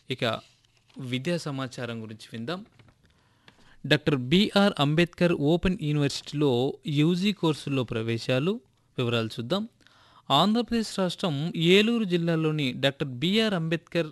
ఇక విద్యా సమాచారం గురించి విందాం డాక్టర్ బిఆర్ అంబేద్కర్ ఓపెన్ యూనివర్సిటీలో యూజీ కోర్సుల్లో ప్రవేశాలు వివరాలు చూద్దాం ఆంధ్రప్రదేశ్ రాష్ట్రం ఏలూరు జిల్లాలోని డాక్టర్ బిఆర్ అంబేద్కర్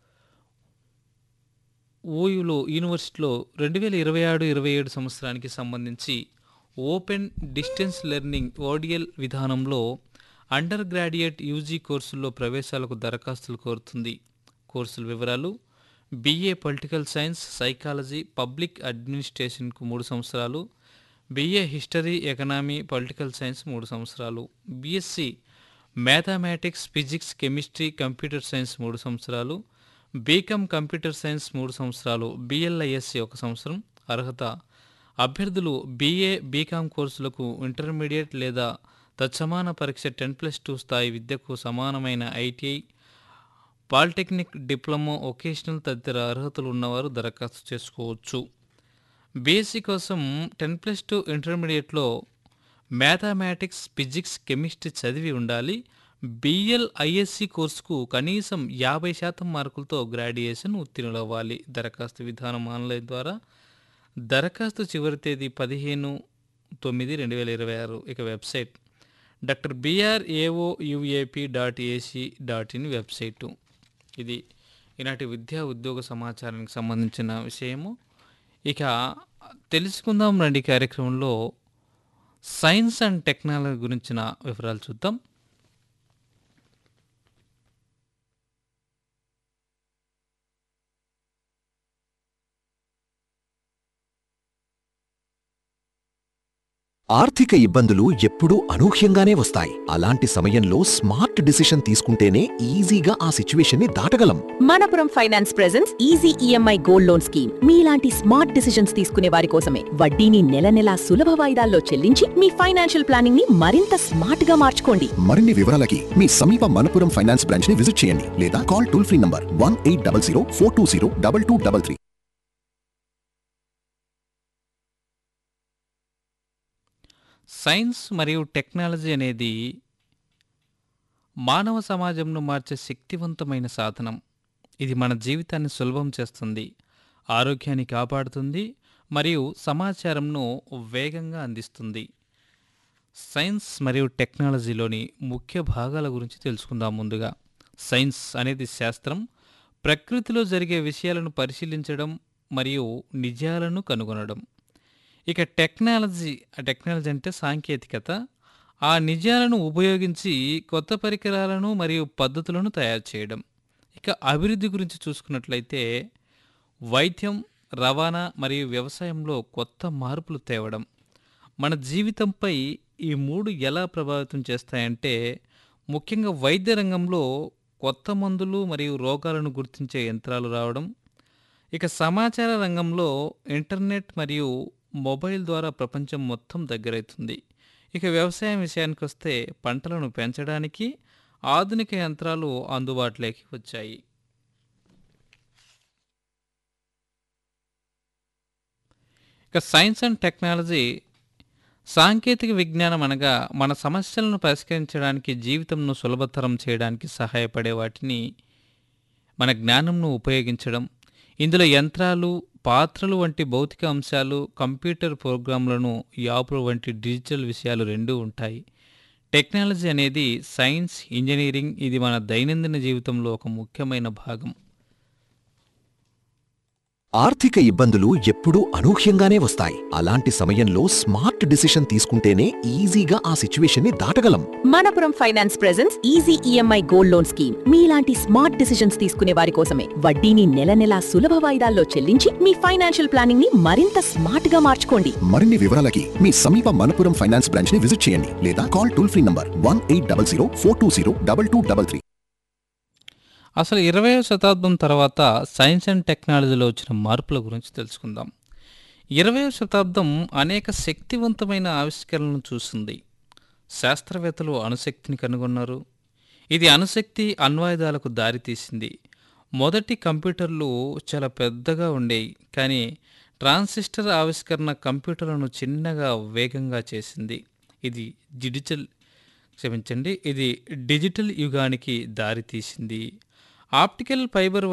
ఓయూలో యూనివర్సిటీలో రెండు వేల ఇరవై ఆరు ఇరవై ఏడు సంవత్సరానికి సంబంధించి ఓపెన్ డిస్టెన్స్ లెర్నింగ్ ఓడిఎల్ విధానంలో అండర్ గ్రాడ్యుయేట్ యూజీ కోర్సుల్లో ప్రవేశాలకు దరఖాస్తులు కోరుతుంది కోర్సుల వివరాలు BA political science psychology public అడ్మినిస్ట్రేషన్కు మూడు సంవత్సరాలు BA history economy political science మూడు సంవత్సరాలు BSc mathematics physics chemistry computer science మూడు సంవత్సరాలు బీకామ్ కంప్యూటర్ సైన్స్ మూడు సంవత్సరాలు బిఎల్ఐఎస్సి ఒక సంవత్సరం అర్హత అభ్యర్థులు బీఏ బీకామ్ కోర్సులకు ఇంటర్మీడియట్ లేదా తత్సమాన పరీక్ష టెన్ ప్లస్ టూ స్థాయి విద్యకు సమానమైన ఐటీఐ పాలిటెక్నిక్ డిప్లొమా ఒకేషనల్ తదితర అర్హతలు ఉన్నవారు దరఖాస్తు చేసుకోవచ్చు బీఎస్సీ కోసం టెన్ ప్లస్ టూ ఇంటర్మీడియట్లో మ్యాథమెటిక్స్ ఫిజిక్స్ కెమిస్ట్రీ చదివి ఉండాలి బిఎల్ ఐఎస్సి కోర్సుకు కనీసం యాభై శాతం మార్కులతో గ్రాడ్యుయేషన్ ఉత్తీర్ణులవ్వాలి దరఖాస్తు విధానం ఆన్లైన్ ద్వారా దరఖాస్తు చివరి తేదీ పదిహేను తొమ్మిది రెండు వేల ఇరవై ఆరు ఇక website doctor B R A O U A P dot A C dot in website ఇది ఈనాటి విద్యా ఉద్యోగ సమాచారానికి సంబంధించిన విషయము ఇక తెలుసుకుందాం రండి కార్యక్రమంలో సైన్స్ అండ్ టెక్నాలజీ గురించిన వివరాలు చూద్దాం ఆర్థిక ఇబ్బందులు ఎప్పుడూ అనూహ్యంగానే వస్తాయి అలాంటి సమయంలో స్మార్ట్ డిసిషన్ తీసుకుంటేనే ఈజీగా ఆ సిచ్యువేషన్ ని దాటగలం Manappuram finance presents easy EMI gold loan scheme మీలాంటి స్మార్ట్ డిసిషన్స్ తీసుకునే వారి కోసమే వడ్డీని నెల నెలా సులభ వాయిదాల్లో చెల్లించి మీ ఫైనాన్షియల్ ప్లానింగ్ ని మరింత స్మార్ట్ గా మార్చుకోండి మరిన్ని వివరాలకి మీ సమీప మనపురం ఫైనాన్స్ బ్రాంచ్ ని విజిట్ చేయండి లేదా call toll free number one eight double zero four two zero double two double three science మరియు టెక్నాలజీ అనేది మానవ సమాజంను మార్చే శక్తివంతమైన సాధనం ఇది మన జీవితాన్ని సులభం చేస్తుంది ఆరోగ్యాన్ని కాపాడుతుంది మరియు సమాచారంను వేగంగా అందిస్తుంది సైన్స్ మరియు టెక్నాలజీలోని ముఖ్య భాగాల గురించి తెలుసుకుందాం ముందుగా సైన్స్ అనేది శాస్త్రం ప్రకృతిలో జరిగే విషయాలను పరిశీలించడం మరియు నిజాలను కనుగొనడం ఇక టెక్నాలజీ ఆ టెక్నాలజీ అంటే సాంకేతికత ఆ నిజాలను ఉపయోగించి కొత్త పరికరాలను మరియు పద్ధతులను తయారు చేయడం ఇక అభివృద్ధి గురించి చూసుకున్నట్లయితే వైద్యం రవాణా మరియు వ్యవసాయంలో కొత్త మార్పులు తేవడం మన జీవితంపై ఈ మూడు ఎలా ప్రభావితం చేస్తాయంటే ముఖ్యంగా వైద్య రంగంలో కొత్త మందులు మరియు రోగాలను గుర్తించే యంత్రాలు రావడం ఇక సమాచార రంగంలో ఇంటర్నెట్ మరియు మొబైల్ ద్వారా ప్రపంచం మొత్తం దగ్గరవుతుంది ఇక వ్యవసాయం విషయానికి వస్తే పంటలను పెంచడానికి ఆధునిక యంత్రాలు అందుబాటులోకి వచ్చాయి ఇక సైన్స్ అండ్ టెక్నాలజీ సాంకేతిక విజ్ఞానం అనగా మన సమస్యలను పరిష్కరించడానికి జీవితంను సులభతరం చేయడానికి సహాయపడే వాటిని మన జ్ఞానంను ఉపయోగించడం ఇందులో యంత్రాలు పాత్రలు వంటి భౌతిక అంశాలు కంప్యూటర్ ప్రోగ్రాంలను యాప్లు వంటి డిజిటల్ విషయాలు రెండూ ఉంటాయి టెక్నాలజీ అనేది సైన్స్ ఇంజనీరింగ్ ఇది మన దైనందిన జీవితంలో ఒక ముఖ్యమైన భాగం ఆర్థిక ఇబ్బందులు ఎప్పుడూ అనూహ్యంగానే వస్తాయి అలాంటి సమయంలో స్మార్ట్ డిసిషన్ తీసుకుంటేనే ఈజీగా ఆ సిచ్యువేషన్ ని దాటగలం Manappuram finance presents easy EMI gold loan scheme మీలాంటి స్మార్ట్ డిసిషన్స్ తీసుకునే వారి కోసమే వడ్డీని నెల నెలా సులభ వాయిదాల్లో చెల్లించి మీ ఫైనాన్షియల్ ప్లానింగ్ ని మరింత స్మార్ట్ గా మార్చుకోండి మరిన్ని వివరాలకి మీ సమీప మనపురం ఫైనాన్స్ బ్రాంచ్ ని విజిట్ చేయండి లేదా call toll free number one eight double zero four two zero double two double three అసలు ఇరవయవ శతాబ్దం తర్వాత సైన్స్ అండ్ టెక్నాలజీలో వచ్చిన మార్పుల గురించి తెలుసుకుందాం ఇరవయవ శతాబ్దం అనేక శక్తివంతమైన ఆవిష్కరణలను చూసింది శాస్త్రవేత్తలు అణుశక్తిని కనుగొన్నారు ఇది అణుశక్తి అణ్వాయుధాలకు దారితీసింది మొదటి కంప్యూటర్లు చాలా పెద్దగా ఉండేవి కానీ ట్రాన్సిస్టర్ ఆవిష్కరణ కంప్యూటర్లను చిన్నగా వేగంగా చేసింది ఇది డిజిటల్ క్షమించండి ఇది డిజిటల్ యుగానికి దారితీసింది ఆప్టికల్ ఫైబర్